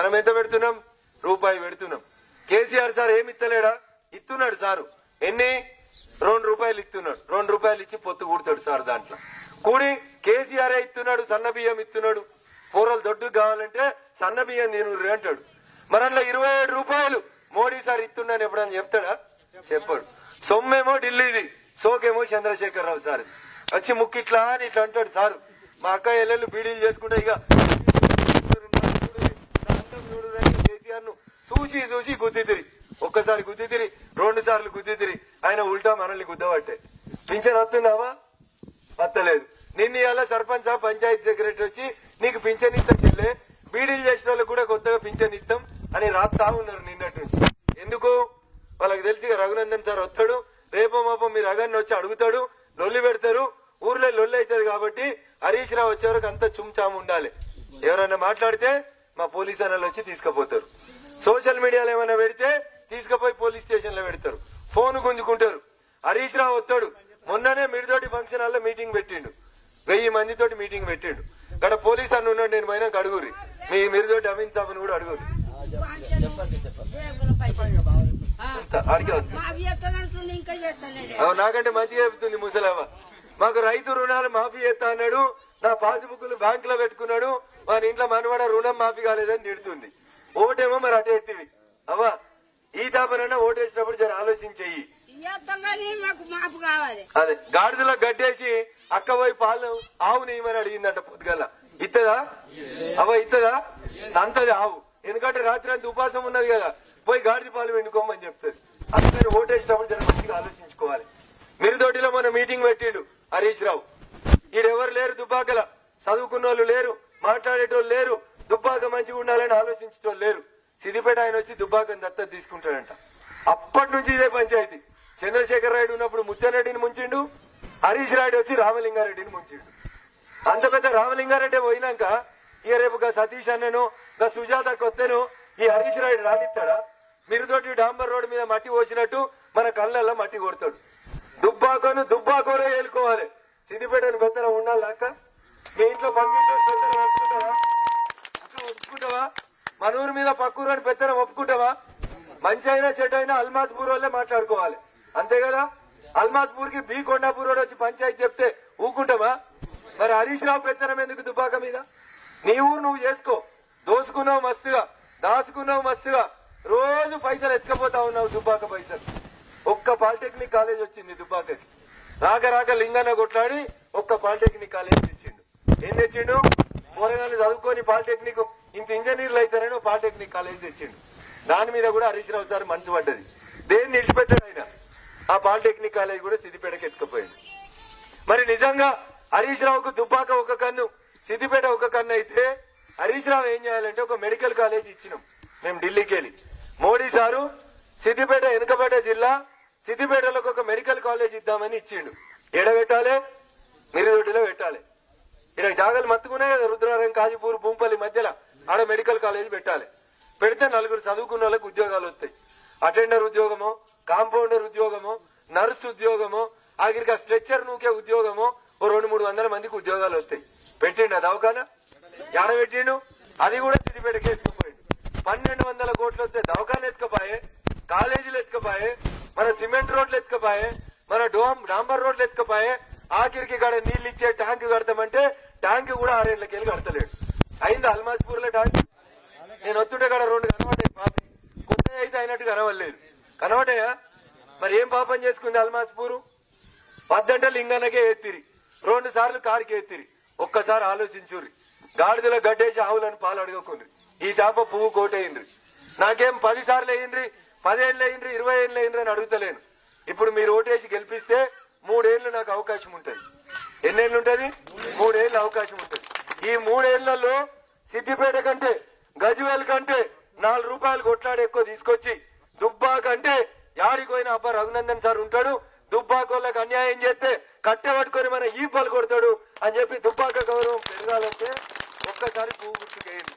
మనం ఎంత పెడుతున్నాం రూపాయి పెడుతున్నాం కేసీఆర్ సార్ ఏమి ఇస్తలేడా ఇస్తున్నాడు సారు ఎన్ని రెండు రూపాయలు ఇస్తున్నాడు రెండు రూపాయలు ఇచ్చి పొత్తు కూడతాడు సార్ దాంట్లో కూడి కేసీఆర్ ఇస్తున్నాడు సన్న బియ్యం ఇస్తున్నాడు కూరలు దొడ్డు కావాలంటే సన్న బియ్యం తినుర్రి అంటాడు మరి అందులో ఇరవై ఏడు రూపాయలు మోడీ సార్ ఇస్తున్నాను ఎప్పుడని చెప్తాడా చెప్పాడు సొమ్మేమో ఢిల్లీది సోకేమో చంద్రశేఖర్ రావు సార్ వచ్చి ముక్కిట్లా అని ఇట్లా అంటాడు సారు మా అక్క ఎల్లెళ్ళు బీడీలు చేసుకుంటే ఇక కేసీఆర్ ను చూసి చూసి గుద్దితిరి ఒక్కసారి గుద్దితిరి రెండు సార్లు గుద్దితిరి ఆయన ఉల్టా మనల్ని గుద్దబట్టే పింఛన్ వస్తుందావా వస్తలేదు నిన్న ఇవాళ సర్పంచ్ ఆ పంచాయతీ సెక్రటరీ వచ్చి నీకు పింఛన్ ఇస్తా చెల్లె బీడీలు చేసిన వాళ్ళకి కూడా కొత్తగా పింఛన్ ఇస్తాం అని రాస్తా ఉన్నారు నిన్నటి నుంచి ఎందుకు వాళ్ళకి తెలిసి ఇక రఘునందన్ సార్ వస్తాడు రేపో మాపో మీరు రగన్ని వచ్చి అడుగుతాడు లొల్లి పెడతారు ఊర్లో లొల్లి అవుతుంది కాబట్టి హరీష్ రావు వచ్చే వరకు అంతా చుమ్చాము ఉండాలి ఎవరైనా మాట్లాడితే మా పోలీస్ అన్నలు వచ్చి తీసుకుపోతారు సోషల్ మీడియాలో ఏమైనా పెడితే తీసుకుపోయి పోలీస్ స్టేషన్ లో పెడతారు ఫోన్ గుంజుకుంటారు హరీష్ రావు వస్తాడు మొన్ననే మిడితోటి ఫంక్షన్ హాల్లో మీటింగ్ పెట్టిండు వెయ్యి మందితోటి మీటింగ్ పెట్టిండు ఇక్కడ పోలీస్ అన్న ఉన్నాడు నేను పోయినా అడుగురి మీ మిరితోటి అమిన్ సాబ్ కూడా అడుగురి అడిగే వద్దు. మావి ఎత్తానంటుండే ఇంకా చేస్తానే అవు నాకంటే మంచిగా చెప్తుంది ముసలమ్మ మాకు రైతు రుణాలు మాఫీ చేస్తా అన్నాడు నా పాస్బుక్లు బ్యాంక్ లో పెట్టుకున్నాడు వాని ఇంట్లో మనవాడ రుణం మాఫీ కాలేదని తిడుతుంది ఓటేమో మరి అటే ఎత్తివి అవ్వా ఈ తాపనన్నా ఓటేసినప్పుడు జర ఆలోచించేయి ఇయ్యేస్తాం కానీ మాకు మాపు కావాలి అదే గాడిదలో గడ్డేసి అక్క పోయి పాలు ఆవు నెయ్యమని అడిగిందంట పొద్దుగల ఇత్తదా అవ్వ ఇత్తదా అంతది ఆవు ఎందుకంటే రాత్రి అంత ఉపాసం ఉన్నది కదా పోయి గాడిద పాలు వెండుకోమని చెప్తుంది అందుకని ఓటేసినప్పుడు జర మంచిగా ఆలోచించుకోవాలి మిరుదొడ్డిలో మన మీటింగ్ పెట్టిండు హరీష్ రావు ఈడెవరు లేరు దుబ్బాకల చదువుకున్న వాళ్ళు లేరు మాట్లాడేటోళ్ళు లేరు దుబ్బాక మంచిగా ఉండాలని ఆలోచించేటోళ్ళు లేరు సిద్దిపేట ఆయన వచ్చి దుబ్బాకని దత్తత తీసుకుంటాడంట అప్పటి నుంచి ఇదే పంచాయతీ చంద్రశేఖర్ రాయుడు ఉన్నప్పుడు ముత్యారెడ్డిని ముంచిండు హరీష్ రాయుడు వచ్చి రామలింగారెడ్డిని ముంచిండు అంత పెద్ద రామలింగారెడ్డి పోయినాక ఇక రేపు గా సతీష్ అన్నను గా సుజాత కొత్తను ఈ హరీష్ రాయుడు రానిస్తాడా మిరుతోటి డాంబర్ రోడ్ మీద మట్టి పోసినట్టు మన కళ్ళల్లో మట్టి కొడతాడు దుబ్బాకోను దుబ్బాకోనే ఏలుకోవాలి సిద్దిపేటను పెత్తనం ఉండాలి అక్క మీ ఇంట్లో పక్కింటి పెత్తనం ఒప్పుకుంటావా అక్క ఒప్పుకుంటావా మన ఊరి మీద పక్కూరు అని పెత్తనం ఒప్పుకుంటావా మంచి అయినా చెడు అయినా అల్మాస్పూర్ వాళ్ళే మాట్లాడుకోవాలి అంతే కదా అల్మాస్పూర్ కి బి కొండాపూర్ వాడు వచ్చి పంచాయతీ చెప్తే ఊకుంటామా మరి హరీష్ రావు పెత్తనం ఎందుకు దుబ్బాక మీద నీ ఊరు నువ్వు చేసుకో దోసుకున్నావు మస్తుగా దాసుకున్నావు మస్తుగా రోజు పైసలు ఎత్తుకపోతా ఉన్నావు దుబ్బాక పైసలు ఒక్క పాలిటెక్నిక్ కాలేజ్ వచ్చింది దుబ్బాకకి రాక రాక లింగన్న కొట్లాడి ఒక్క పాలిటెక్నిక్ కాలేజ్ తెచ్చిండు ఏం తెచ్చిండు పోరగాళ్ళు చదువుకొని పాలిటెక్నిక్ ఇంత ఇంజనీర్లు అవుతారని ఒక పాలిటెక్నిక్ కాలేజ్ తెచ్చిండు దాని మీద కూడా హరీష్ రావు సార్ మనసు పడ్డది దేన్ని నిలిచిపెట్టాడు ఆయన ఆ పాలిటెక్నిక్ కాలేజ్ కూడా సిద్దిపేటకి ఎత్తుకుపోయింది మరి నిజంగా హరీష్ రావుకు దుబ్బాక ఒక కన్ను సిద్దిపేట ఒక కన్ను అయితే హరీష్ రావు ఏం చేయాలంటే ఒక మెడికల్ కాలేజ్ ఇచ్చినాం మేము ఢిల్లీకి వెళ్ళి మోడీ సారు సిద్దిపేట వెనుకబడ్డ జిల్లా సిద్దిపేటలోకి ఒక మెడికల్ కాలేజ్ ఇద్దామని ఇచ్చిండు ఎడ పెట్టాలి మిరిదొడ్డిలో పెట్టాలి ఇక్కడ జాగాలు మత్తుకున్నాయి కదా రుద్రారం కాజీపూర్ భూంపల్లి మధ్యలో ఆడ మెడికల్ కాలేజ్ పెట్టాలి పెడితే నలుగురు చదువుకున్న వాళ్ళకి ఉద్యోగాలు వస్తాయి అటెండర్ ఉద్యోగమో కాంపౌండర్ ఉద్యోగమో నర్స్ ఉద్యోగమో ఆఖరికి ఆ స్ట్రెచ్చర్ నూకే ఉద్యోగమో ఓ రెండు మూడు వందల మందికి ఉద్యోగాలు వస్తాయి పెట్టిండు అది దవాఖానా ఎడ పెట్టిండు అది కూడా సిద్దిపేటకి ఎత్తుకుపోయిండు పన్నెండు వందల కోట్లు వస్తే దవాఖాన ఎత్తుకపోయే కాలేజీలు ఎత్తుకపోయే మన సిమెంట్ రోడ్లు ఎత్తుకపోయే మన డోమ్ డాంబర్ రోడ్లు ఎత్తుకపోయే ఆఖరికి కాడ నీళ్లు ఇచ్చే ట్యాంక్ కడతామంటే ట్యాంక్ కూడా ఆరేళ్లకి వెళ్ళి కడతలేడు అయింది అల్మాస్పూర్ లో ట్యాంక్ నేను వస్తుంటే కాడ రెండు కనబడ్డాయి పాపి కొత్త అయితే అయినట్టు కనవలేదు కనబడ్డాయా మరి ఏం పాపం చేసుకుంది అల్మాస్పూరు పద్దంట లింగన్నకే ఎత్తిరి రెండు సార్లు కారుకి ఎత్తిరి ఒక్కసారి ఆలోచించుర్రి గాడిదల గడ్డేసి ఆవులను పాలు అడగకుండ్రి ఈ తాప పువ్వు కోటేయండ్రి నాకేం పది సార్లు అయ్యిండ్రి పదేళ్ళు అయ్యిండ్రి ఇరవై ఏళ్ళు అయ్యిండ్రి అని అడుగుతలేను ఇప్పుడు మీరు ఓటేసి గెలిపిస్తే మూడేళ్లు నాకు అవకాశం ఉంటది ఎన్నేళ్ళు ఉంటది మూడేళ్లు అవకాశం ఉంటది ఈ మూడేళ్లలో సిద్దిపేట కంటే గజ్వేల్ కంటే నాలుగు రూపాయలు కొట్లాడి ఎక్కువ తీసుకొచ్చి దుబ్బా కంటే యాడికి పోయిన అబ్బా రఘునందన్ సార్ ఉంటాడు దుబ్బాకోళ్ళకి అన్యాయం చేస్తే కట్టె పట్టుకొని మన ఈ పలు కొడతాడు అని చెప్పి దుబ్బాక గౌరవం పెరగాలంటే ఒక్కసారి పువ్వు గుర్తుకేయండి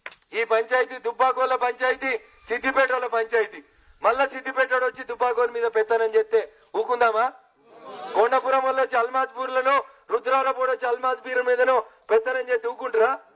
ఈ పంచాయతీ దుబ్బాకోళ్ళ పంచాయతీ సిద్దిపేటల పంచాయతీ మళ్ళా సిద్దిపేట వచ్చి దుబ్బాకోల మీద పెత్తనం చేస్తే ఊకుందామా కొండపురం వల్ల వచ్చి అల్మాజ్పూర్లను రుద్రారపూడి వచ్చి అల్మాజ్పూర్ మీదనో పెత్తనం చేసి ఊకుంటారా